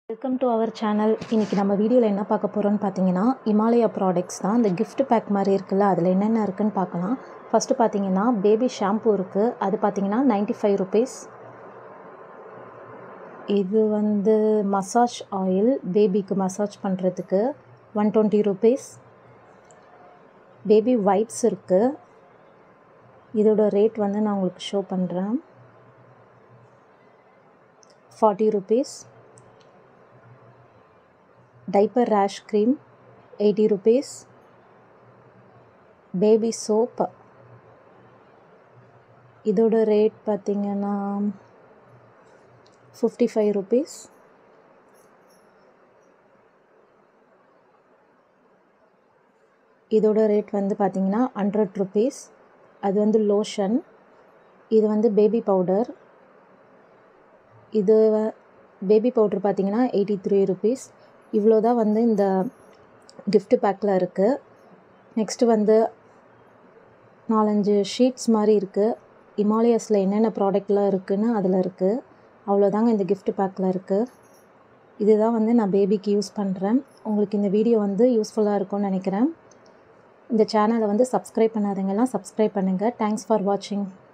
welcome to our channel இன்றைக்கி நம்ம வீடியோவில் என்ன பார்க்க போகிறோம்னு பார்த்தீங்கன்னா இமாலயா ப்ராடக்ட்ஸ் தான் இந்த gift பேக் மாதிரி இருக்குல்ல அதில் என்னென்ன இருக்குன்னு பார்க்கலாம் ஃபஸ்ட்டு பார்த்தீங்கன்னா பேபி ஷாம்பு இருக்குது அது பார்த்தீங்கன்னா 95 ஃபைவ் ருபீஸ் இது வந்து மசாஜ் ஆயில் பேபிக்கு மசாஜ் பண்ணுறதுக்கு one twenty rupees baby wipes இருக்குது இதோட ரேட் வந்து நான் உங்களுக்கு ஷோ பண்ணுறேன் forty rupees diaper rash cream eighty rupees baby soap இதோட ரேட் பார்த்தீங்கன்னா ஃபிஃப்டி ஃபைவ் ருபீஸ் இதோட ரேட் வந்து பார்த்தீங்கன்னா ஹண்ட்ரட் ருபீஸ் அது வந்து லோஷன் இது வந்து பேபி பவுடர் இது பேபி பவுட்ரு பார்த்தீங்கன்னா எயிட்டி த்ரீ ருபீஸ் இவ்வளோ தான் வந்து இந்த gift பேக்கில் இருக்குது நெக்ஸ்ட்டு வந்து நாலஞ்சு ஷீட்ஸ் மாதிரி இருக்குது இமாலயஸில் என்னென்ன ப்ராடக்ட்லாம் இருக்குதுன்னு அதில் இருக்குது அவ்வளோதாங்க இந்த gift பேக்கில் இருக்குது இதுதான் வந்து நான் பேபிக்கு யூஸ் பண்ணுறேன் உங்களுக்கு இந்த வீடியோ வந்து யூஸ்ஃபுல்லாக இருக்கும்னு நினைக்கிறேன் இந்த சேனலை வந்து சப்ஸ்கிரைப் பண்ணாதவங்கெல்லாம் சப்ஸ்கிரைப் பண்ணுங்கள் தேங்க்ஸ் ஃபார் வாட்சிங்